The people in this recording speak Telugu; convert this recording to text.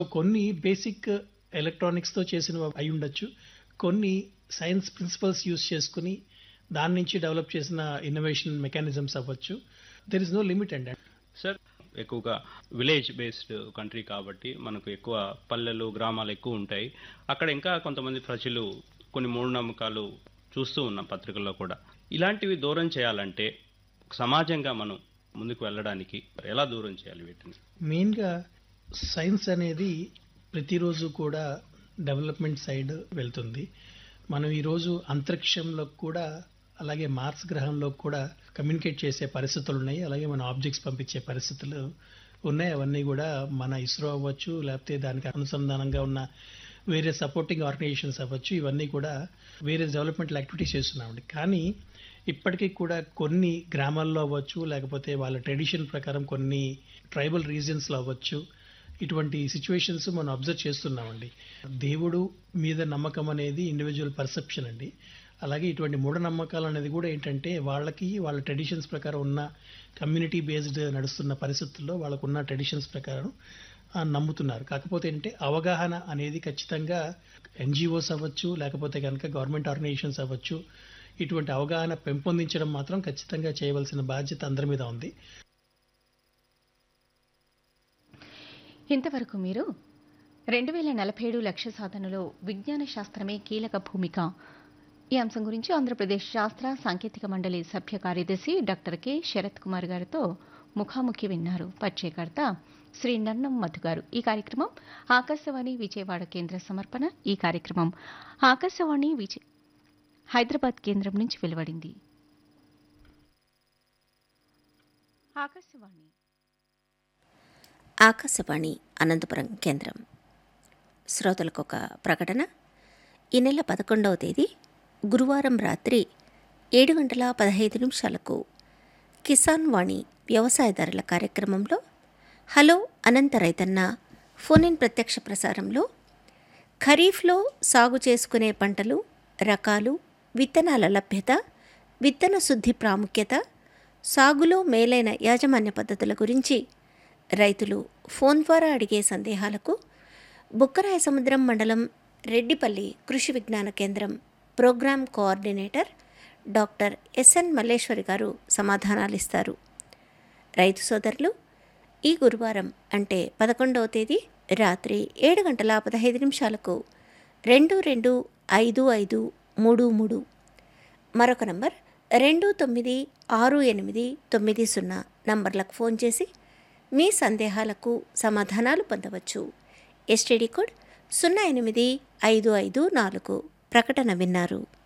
కొన్ని బేసిక్ ఎలక్ట్రానిక్స్‌తో చేసినవి అయి ఉండొచ్చు. కొన్ని సైన్స్ ప్రిన్సిపల్స్ యూజ్ చేసుకొని దాని నుంచి డెవలప్ చేసిన ఇన్నోవేషన్ మెకానిజమ్స్ అవ్వచ్చు. దేర్ ఇస్ నో లిమిట్ అండి. సార్ ఎక్కువగా విలేజ్ బేస్డ్ కంట్రీ కాబట్టి మనకు ఎక్కువ పల్లెలు గ్రామాలు ఎక్కువ ఉంటాయి అక్కడ ఇంకా కొంతమంది ప్రజలు కొన్ని మూఢనమ్మకాలు చూస్తూ ఉన్నాం పత్రికల్లో కూడా ఇలాంటివి దూరం చేయాలంటే సమాజంగా మనం ముందుకు వెళ్ళడానికి ఎలా దూరం చేయాలి వీటిని మెయిన్‌గా సైన్స్ అనేది ప్రతిరోజు కూడా డెవలప్‌మెంట్ సైడ్ వెళ్తుంది. మనం ఈరోజు అంతరిక్షంలోకి కూడా అలాగే మార్స్ గ్రహంలోకి కూడా కమ్యూనికేట్ చేసే పరిస్థితులున్నాయి. అలాగే మన ఆబ్జెక్ట్స్ పంపించే పరిస్థితులు ఉన్నాయి. అవన్నీ కూడా మన ఇస్రో అవ్వచ్చు, లేకపోతే దానికి అనుసంధానంగా ఉన్న వేరే సపోర్టింగ్ ఆర్గనైజేషన్స్ అవ్వచ్చు. ఇవన్నీ కూడా వేరే డెవలప్‌మెంటల్ యాక్టివిటీస్ చేస్తున్నామండి. కానీ ఇప్పటికి కూడా కొన్ని గ్రామాల్లో అవ్వచ్చు, లేకపోతే వాళ్ళ ట్రెడిషన్ ప్రకారం కొన్ని ట్రైబల్ రీజియన్స్‌లో అవ్వచ్చు. ఇటువంటి సిట్యుయేషన్స్ మనం అబ్జర్వ్ చేస్తున్నామండి. దేవుడు మీద నమ్మకం అనేది ఇండివిడ్యువల్ పర్సెప్షన్ అండి. అలాగే ఇటువంటి మూఢనమ్మకాలు అనేది కూడా ఏంటంటే వాళ్ళకి వాళ్ళ ట్రెడిషన్స్ ప్రకారం ఉన్న కమ్యూనిటీ బేస్డ్ నడుస్తున్న పరిస్థితుల్లో వాళ్ళకున్న ట్రెడిషన్స్ ప్రకారం ఆహ్, నమ్ముతున్నారు. కాకపోతే ఏంటంటే అవగాహన అనేది ఖచ్చితంగా ఎన్‌జీఓస్ అవ్వచ్చు, లేకపోతే గనక గవర్నమెంట్ ఆర్గనైజేషన్స్ అవ్వచ్చు. ఇటువంటి అవగాహన పెంపొందించడం మాత్రం ఖచ్చితంగా చేయవలసిన బాధ్యత అందరి మీద ఉంది. ఇంతవరకు మీరు 2047 లక్ష్య సాధనలో విజ్ఞాన శాస్త్రమే కీలక భూమిక ఈ అంశం గురించి ఆంధ్రప్రదేశ్ శాస్త్ర సాంకేతిక మండలి సభ్య కార్యదర్శి డాక్టర్ కె శరత్ కుమార్ గారితో ముఖాముఖి విన్నారు. పరిచయకర్త శ్రీ నన్నం మధు గారు. ఈ కార్యక్రమం ఆకాశవాణి విజయవాడ కేంద్ర సమర్పణ. ఈ కార్యక్రమం ఆకాశవాణి విజయ హైదరాబాద్ కేంద్రం నుంచి వెలువడింది. ఆకాశవాణి ఆకాశవాణి అనంతపురం కేంద్రం శ్రోతలకు ఒక ప్రకటన ఈ నెల పదకొండవ తేదీ గురువారం రాత్రి ఏడు గంటల పదహైదు నిమిషాలకు కిసాన్ వాణి వ్యవసాయదారుల కార్యక్రమంలో హలో అనంత రైతన్న ఫోన్ ఇన్ ప్రత్యక్ష ప్రసారంలో ఖరీఫ్లో సాగు చేసుకునే పంటలు రకాలు విత్తనాల లభ్యత విత్తన శుద్ధి ప్రాముఖ్యత సాగులో మేలైన యాజమాన్య పద్ధతుల గురించి రైతులు ఫోన్ ద్వారా అడిగే సందేహాలకు బుక్కరాయ సముద్రం మండలం రెడ్డిపల్లి కృషి విజ్ఞాన కేంద్రం program coordinator doctor S N Malleswari garu సమాధానాలిస్తారు రైతు సోదరులు ఈ గురువారం అంటే పదకొండవ తేదీ రాత్రి ఏడు గంటల పదహైదు నిమిషాలకు రెండు రెండు ఐదు ఐదు మూడు మూడు మరొక నంబర్ రెండు తొమ్మిది ఆరు ఎనిమిది తొమ్మిది సున్నా నంబర్లకు ఫోన్ చేసి మీ సందేహాలకు సమాధానాలు పొందవచ్చు ఎస్టీడీ కోడ్ సున్నా ఎనిమిది ఐదు ఐదు నాలుగు ప్రకటన విన్నారు